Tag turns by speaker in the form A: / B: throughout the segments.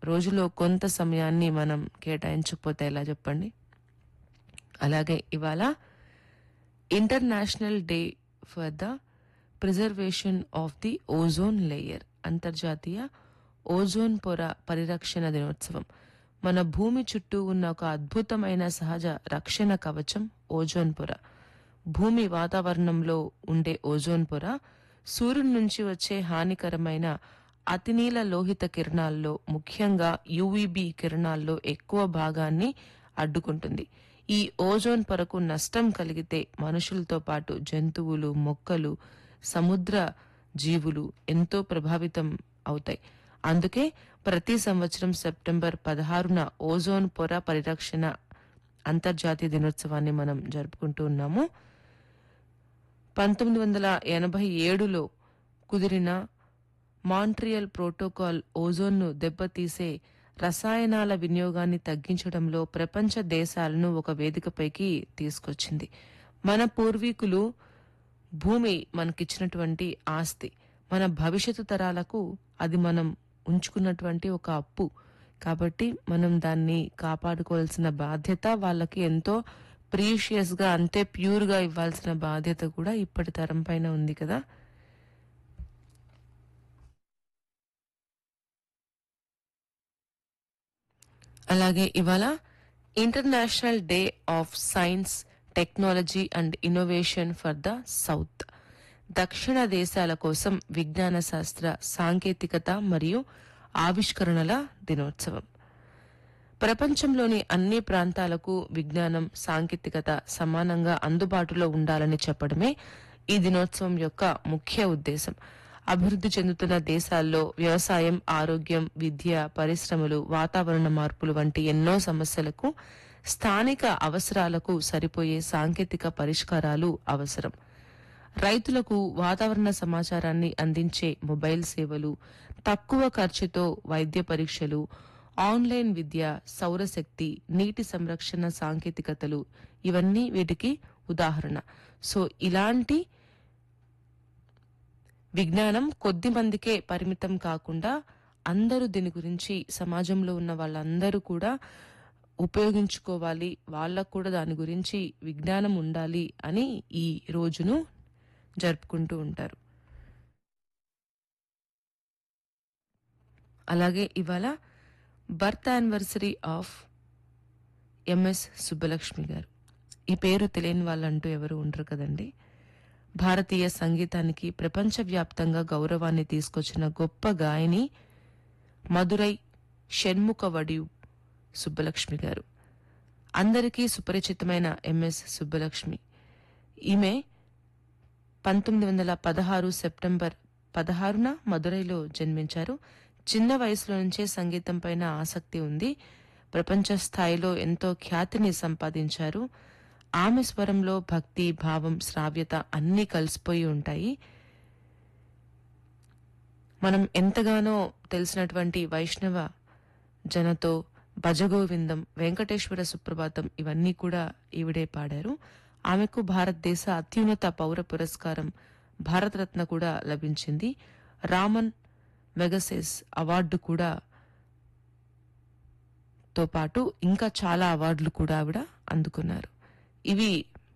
A: రోజులో కొంత సమయాన్ని మనం కేటాయించకపోతే ఎలా చెప్పండి అలాగే ఇవాళ international day for the preservation of the ozone layer అంతర్జాతీయ ఓజోన్ పొర పరిరక్షణ దినోత్సవం మన భూమి చుట్టూ ఉన్న ఒక అద్భుతమైన సహజ రక్షణ కవచం ఓజోన్ పొర భూమి వాతావరణంలో ఉండే ఓజోన్ పొర సూర్యుడి నుంచి వచ్చే హానికరమైన అతినీల లోహిత కిరణాల్లో ముఖ్యంగా యువిబి కిరణాల్లో ఎక్కువ భాగాన్ని అడ్డుకుంటుంది ఈ ఓజోన్ పొరకు నష్టం కలిగితే మనుషులతో పాటు జంతువులు మొక్కలు సముద్ర జీవులు ఎంతో ప్రభావితం అవుతాయి అందుకే ప్రతి సంవత్సరం సెప్టెంబర్ పదహారున ఓజోన్ పొర పరిరక్షణ అంతర్జాతీయ దినోత్సవాన్ని మనం జరుపుకుంటూ ఉన్నాము పంతొమ్మిది వందల ఎనభై ఏడులో కుదిరిన మాంట్రియల్ ప్రోటోకాల్ ఓజోన్ను దెబ్బతీసే రసాయనాల వినియోగాన్ని తగ్గించడంలో ప్రపంచ దేశాలను ఒక వేదికపైకి తీసుకొచ్చింది మన పూర్వీకులు భూమి మనకిచ్చినటువంటి ఆస్తి మన భవిష్యత్తు తరాలకు అది మనం ఉంచుకున్నటువంటి ఒక అప్పు కాబట్టి మనం దాన్ని కాపాడుకోవాల్సిన బాధ్యత వాళ్ళకి ఎంతో ప్రీషియస్ గా అంతే ప్యూర్ గా ఇవ్వాల్సిన బాధ్యత కూడా ఇప్పటి తరం పైన ఉంది కదా అలాగే ఇవాళ international day of science technology and innovation for the south దక్షిణ దేశాల కోసం విజ్ఞాన శాస్త్ర సాంకేతికత మరియు ఆవిష్కరణల దినోత్సవం ప్రపంచంలోని అన్ని ప్రాంతాలకు విజ్ఞానం సాంకేతికత సమానంగా అందుబాటులో ఉండాలని చెప్పడమే ఈ దినోత్సవం యొక్క ముఖ్య ఉద్దేశం అభివృద్ధి చెందుతున్న దేశాల్లో వ్యవసాయం ఆరోగ్యం విద్య పరిశ్రమలు వాతావరణ మార్పులు వంటి ఎన్నో సమస్యలకు స్థానిక అవసరాలకు సరిపోయే సాంకేతిక పరిష్కారాలు అవసరం రైతులకు వాతావరణ సమాచారాన్ని అందించే మొబైల్ సేవలు తక్కువ ఖర్చుతో వైద్య పరీక్షలు ఆన్లైన్ విద్య సౌరశక్తి నీటి సంరక్షణ సాంకేతికతలు ఇవన్నీ వీటికి ఉదాహరణ సో ఇలాంటి విజ్ఞానం కొద్ది మందికే పరిమితం కాకుండా అందరూ దీని గురించి సమాజంలో ఉన్న వాళ్ళందరూ కూడా ఉపయోగించుకోవాలి వాళ్ళకు కూడా దాని గురించి విజ్ఞానం ఉండాలి అని ఈ రోజును జరుపుకుంటూ ఉంటారు అలాగే ఇవాళ birth anniversary of MS Subbulakshmi గారు ఈ పేరు తెలియని వాళ్ళంటూ ఎవరు ఉండరు కదండి భారతీయ సంగీతానికి ప్రపంచవ్యాప్తంగా గౌరవాన్ని తీసుకొచ్చిన గొప్ప గాయని మధురై షణ్ముఖ వడియు సుబ్బలక్ష్మి గారు అందరికీ సుపరిచితమైన ఎంఎస్ సుబ్బలక్ష్మి ఈమె పంతొమ్మిది వందల పదహారు సెప్టెంబర్ పదహారున మదురైలో జన్మించారు చిన్న వయసులో నుంచే సంగీతం పైన ఆసక్తి ఉంది ప్రపంచ స్థాయిలో ఎంతో ఖ్యాతిని సంపాదించారు ఆమె స్వరంలో భక్తి భావం శ్రావ్యత అన్నీ కలిసిపోయి ఉంటాయి మనం ఎంతగానో తెలిసినటువంటి వైష్ణవ జనతో భజగోవిందం వెంకటేశ్వర సుప్రభాతం ఇవన్నీ కూడా ఈవిడే పాడారు ఆమెకు భారతదేశ అత్యున్నత పౌర పురస్కారం భారతరత్న కూడా లభించింది రామన్ మెగసెస్ అవార్డు కూడా తో పాటు ఇంకా చాలా అవార్డులు కూడా ఆవిడ అందుకున్నారు ఇవి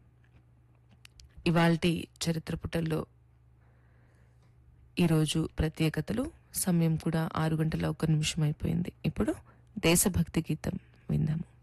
A: ఇవాల్టి చరిత్ర పుటల్లో ఈరోజు ప్రత్యేకతలు సమయం కూడా ఆరు గంటల ఒక్క నిమిషం అయిపోయింది ఇప్పుడు దేశభక్తి గీతం విందాము